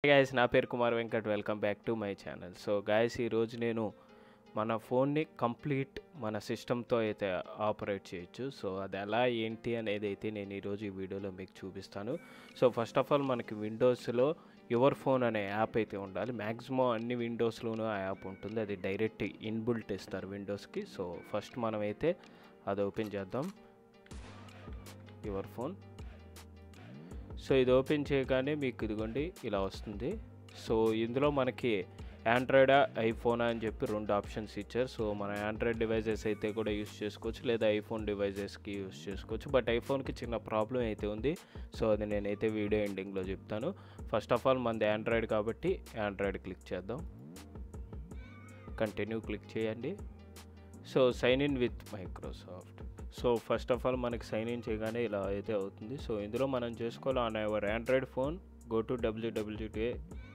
guys నా పేరు Kumar Venkat welcome back to my channel so guys ఈరోజు నేను మన ఫోన్ని కంప్లీట్ మన సిస్టమ్తో అయితే ఆపరేట్ చేయొచ్చు సో అది ఎలా ఏంటి అనేది అయితే నేను ఈరోజు ఈ వీడియోలో మీకు చూపిస్తాను సో ఫస్ట్ ఆఫ్ ఆల్ మనకి విండోస్లో యువర్ ఫోన్ అనే యాప్ అయితే ఉండాలి మ్యాక్సిమం అన్ని విండోస్లోనూ ఆ యాప్ ఉంటుంది అది డైరెక్ట్ ఇన్బుల్ట్ ఇస్తారు విండోస్కి సో ఫస్ట్ మనం అయితే అది ఓపెన్ చేద్దాం యువర్ ఫోన్ సో ఇది ఓపెన్ చేయగానే మీకు ఇదిగోండి ఇలా వస్తుంది సో ఇందులో మనకి ఆండ్రాయిడ్ ఐఫోన్ అని చెప్పి రెండు ఆప్షన్స్ ఇచ్చారు సో మన ఆండ్రాయిడ్ డివైజెస్ అయితే కూడా యూస్ చేసుకోవచ్చు లేదా ఐఫోన్ డివైజెస్కి యూస్ చేసుకోవచ్చు బట్ ఐఫోన్కి చిన్న ప్రాబ్లం అయితే ఉంది సో అది నేనైతే వీడియో ఎండింగ్లో చెప్తాను ఫస్ట్ ఆఫ్ ఆల్ మనది ఆండ్రాయిడ్ కాబట్టి ఆండ్రాయిడ్ క్లిక్ చేద్దాం కంటిన్యూ క్లిక్ చేయండి so sign in with Microsoft so first of all మనకి సైన్ ఇన్ చేయగానే ఇలా అయితే అవుతుంది సో ఇందులో మనం చేసుకోవాలి on our Android phone go to W W T A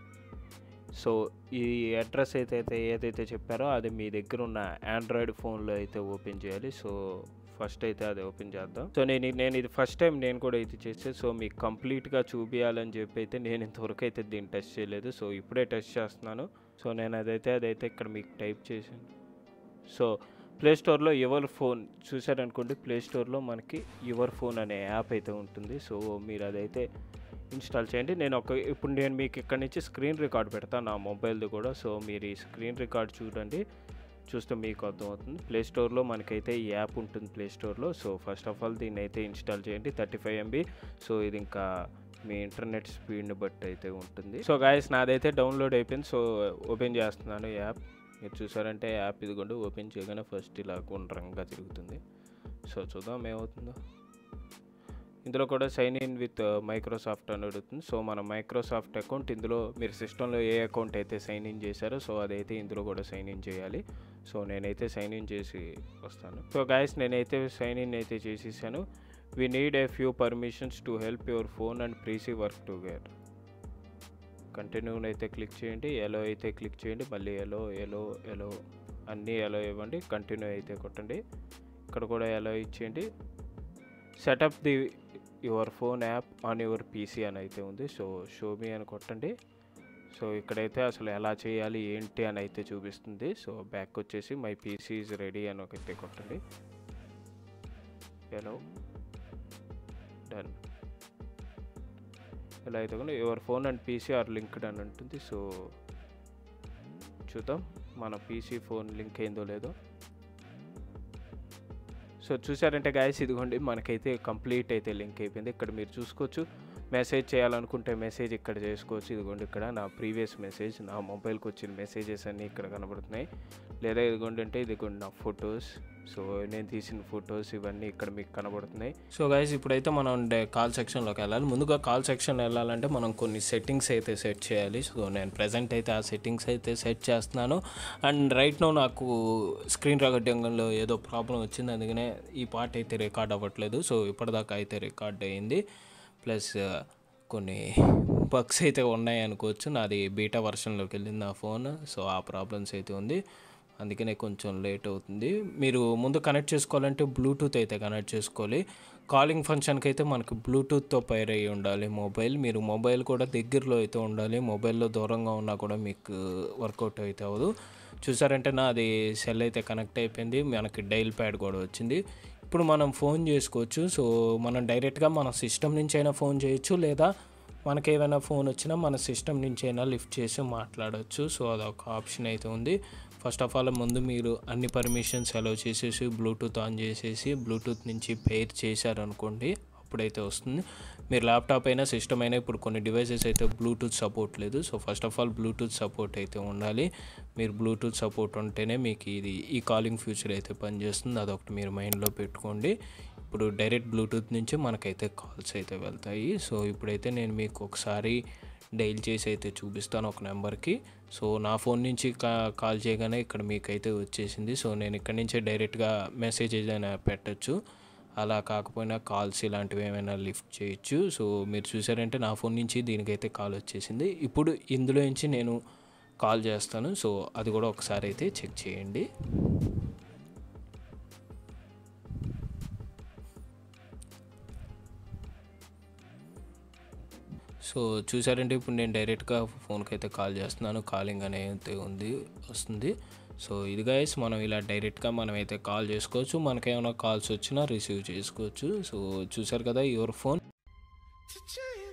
so ఈ అడ్రస్ అయితే అయితే ఏదైతే చెప్పారో అది మీ దగ్గర ఉన్న ఆండ్రాయిడ్ ఫోన్లో అయితే ఓపెన్ చేయాలి సో ఫస్ట్ అయితే అది ఓపెన్ చేద్దాం సో నేను నేను ఇది ఫస్ట్ టైం నేను కూడా అయితే చేస్తే సో మీకు కంప్లీట్గా చూపించాలని చెప్పి అయితే నేను ఇంతవరకు అయితే దీన్ని టెస్ట్ చేయలేదు సో ఇప్పుడే టెస్ట్ చేస్తున్నాను సో నేను అదైతే అదైతే ఇక్కడ మీకు టైప్ చేశాను సో ప్లే స్టోర్లో యువర్ ఫోన్ చూసారనుకోండి ప్లే స్టోర్లో మనకి యువర్ ఫోన్ అనే యాప్ అయితే ఉంటుంది సో మీరు అదైతే ఇన్స్టాల్ చేయండి నేను ఒక ఇప్పుడు నేను మీకు ఇక్కడ నుంచి స్క్రీన్ రికార్డ్ పెడతాను నా మొబైల్ది కూడా సో మీరు ఈ స్క్రీన్ రికార్డ్ చూడండి చూస్తే మీకు అర్థమవుతుంది ప్లే స్టోర్లో మనకైతే ఈ యాప్ ఉంటుంది ప్లే స్టోర్లో సో ఫస్ట్ ఆఫ్ ఆల్ దీన్ని అయితే ఇన్స్టాల్ చేయండి థర్టీ ఫైవ్ ఎంబీ సో ఇది ఇంకా మీ ఇంటర్నెట్ స్పీడ్ని బట్టి అయితే ఉంటుంది సో గాయస్ నాదైతే డౌన్లోడ్ అయిపోయింది సో ఓపెన్ చేస్తున్నాను యాప్ మీరు చూసారంటే యాప్ ఇదిగోండి ఓపెన్ చేయగానే ఫస్ట్ ఇలా గుండ్రంగా తిరుగుతుంది సో చూద్దాం ఏమవుతుందో ఇందులో కూడా సైన్ ఇన్ విత్ మైక్రోసాఫ్ట్ అని అడుగుతుంది సో మన మైక్రోసాఫ్ట్ అకౌంట్ ఇందులో మీరు సిస్టంలో ఏ అకౌంట్ అయితే సైన్ ఇన్ చేశారో సో అదైతే ఇందులో కూడా సైన్ ఇన్ చేయాలి సో నేనైతే సైన్ ఇన్ చేసి వస్తాను సో గాయస్ నేనైతే సైన్ ఇన్ అయితే చేసేసాను we need a few permissions to help your phone and PC work together continue అయితే క్లిక్ చేయండి ఎలో అయితే క్లిక్ చేయండి మళ్ళీ ఎలో ఎలో ఎలో అన్నీ ఎలో ఇవ్వండి కంటిన్యూ అయితే కొట్టండి ఇక్కడ కూడా ఎలో ఇచ్చేయండి setup the your phone app on your PC అని అయితే ఉంది సో షో మీ అని కొట్టండి సో ఇక్కడైతే అసలు ఎలా చేయాలి ఏంటి అని అయితే చూపిస్తుంది సో బ్యాక్ వచ్చేసి మై పీసీ ఈజ్ రెడీ అని ఒకటి కొట్టండి ఎలో డన్ ఇలా అయితే కూడా your phone and PC are linked అని ఉంటుంది సో చూద్దాం మన పీసీ ఫోన్ లింక్ అయిందో లేదో సో చూసారంటే గాయస్ ఇదిగోండి మనకైతే కంప్లీట్ అయితే లింక్ అయిపోయింది ఇక్కడ మీరు చూసుకోవచ్చు మెసేజ్ చేయాలనుకుంటే మెసేజ్ ఇక్కడ చేసుకోవచ్చు ఇదిగోండి ఇక్కడ నా ప్రీవియస్ మెసేజ్ నా మొబైల్కి వచ్చిన మెసేజెస్ అన్నీ ఇక్కడ కనబడుతున్నాయి లేదా ఇదిగోండి అంటే ఇదిగోండి నా ఫొటోస్ సో నేను తీసిన ఫొటోస్ ఇవన్నీ ఇక్కడ మీకు కనబడుతున్నాయి సో గైస్ ఇప్పుడైతే మనం కాల్ సెక్షన్లోకి వెళ్ళాలి ముందుగా కాల్ సెక్షన్ వెళ్ళాలంటే మనం కొన్ని సెట్టింగ్స్ అయితే సెట్ చేయాలి సో నేను ప్రజెంట్ అయితే ఆ సెట్టింగ్స్ అయితే సెట్ చేస్తున్నాను అండ్ రైట్ నో నాకు స్క్రీన్ రికార్డింగ్లో ఏదో ప్రాబ్లం వచ్చింది అందుకనే ఈ పార్ట్ అయితే రికార్డ్ అవ్వట్లేదు సో ఇప్పటిదాకా అయితే రికార్డ్ అయ్యింది ప్లస్ కొన్ని బగ్స్ అయితే ఉన్నాయి అనుకోవచ్చు నాది బీటా వర్షన్లోకి వెళ్ళింది నా ఫోన్ సో ఆ ప్రాబ్లమ్స్ అయితే ఉంది అందుకనే కొంచెం లేట్ అవుతుంది మీరు ముందు కనెక్ట్ చేసుకోవాలంటే బ్లూటూత్ అయితే కనెక్ట్ చేసుకోవాలి కాలింగ్ ఫంక్షన్కి అయితే మనకి బ్లూటూత్తో పైర్ అయ్యి ఉండాలి మొబైల్ మీరు మొబైల్ కూడా దగ్గరలో అయితే ఉండాలి మొబైల్లో దూరంగా ఉన్నా కూడా మీకు వర్కౌట్ అయితే అవ్వదు చూసారంటే నా అది సెల్ అయితే కనెక్ట్ అయిపోయింది మనకి డైల్ ప్యాడ్ కూడా వచ్చింది ఇప్పుడు మనం ఫోన్ చేసుకోవచ్చు సో మనం డైరెక్ట్గా మన సిస్టమ్ నుంచి అయినా ఫోన్ చేయొచ్చు లేదా మనకి ఏమైనా ఫోన్ వచ్చినా మన సిస్టమ్ నుంచి అయినా లిఫ్ట్ చేసి మాట్లాడవచ్చు సో అదొక ఆప్షన్ అయితే ఉంది ఫస్ట్ ఆఫ్ ఆల్ ముందు మీరు అన్ని పర్మిషన్స్ అలౌ చేసేసి బ్లూటూత్ ఆన్ చేసేసి బ్లూటూత్ నుంచి పెయిర్ చేశారనుకోండి అప్పుడైతే వస్తుంది మీరు ల్యాప్టాప్ అయినా సిస్టమ్ అయినా ఇప్పుడు కొన్ని డివైసెస్ అయితే బ్లూటూత్ సపోర్ట్ లేదు so first of all Bluetooth support అయితే ఉండాలి మీరు బ్లూటూత్ సపోర్ట్ ఉంటేనే మీకు ఇది ఈ కాలింగ్ ఫ్యూచర్ అయితే పనిచేస్తుంది అదొకటి మీరు మైండ్లో పెట్టుకోండి ఇప్పుడు డైరెక్ట్ బ్లూటూత్ నుంచి మనకైతే కాల్స్ అయితే వెళ్తాయి సో ఇప్పుడైతే నేను మీకు ఒకసారి డైల్ చేసి అయితే చూపిస్తాను ఒక నెంబర్కి సో నా ఫోన్ నుంచి కా కాల్ చేయగానే ఇక్కడ మీకైతే వచ్చేసింది సో నేను ఇక్కడ నుంచే డైరెక్ట్గా మెసేజ్ ఏదైనా పెట్టచ్చు అలా కాకపోయినా కాల్స్ ఇలాంటివి ఏమైనా లిఫ్ట్ చేయొచ్చు సో మీరు చూసారంటే నా ఫోన్ నుంచి దీనికైతే కాల్ వచ్చేసింది ఇప్పుడు ఇందులో నుంచి నేను కాల్ చేస్తాను సో అది కూడా ఒకసారి అయితే చెక్ చేయండి సో చూసారంటే ఇప్పుడు నేను డైరెక్ట్గా ఫోన్కి అయితే కాల్ చేస్తున్నాను కాలింగ్ అనేది ఉంది వస్తుంది సో ఇది గైస్ మనం ఇలా డైరెక్ట్గా మనం అయితే కాల్ చేసుకోవచ్చు మనకేమైనా కాల్స్ వచ్చినా రిసీవ్ చేసుకోవచ్చు సో చూసారు కదా యువర్ ఫోన్ to change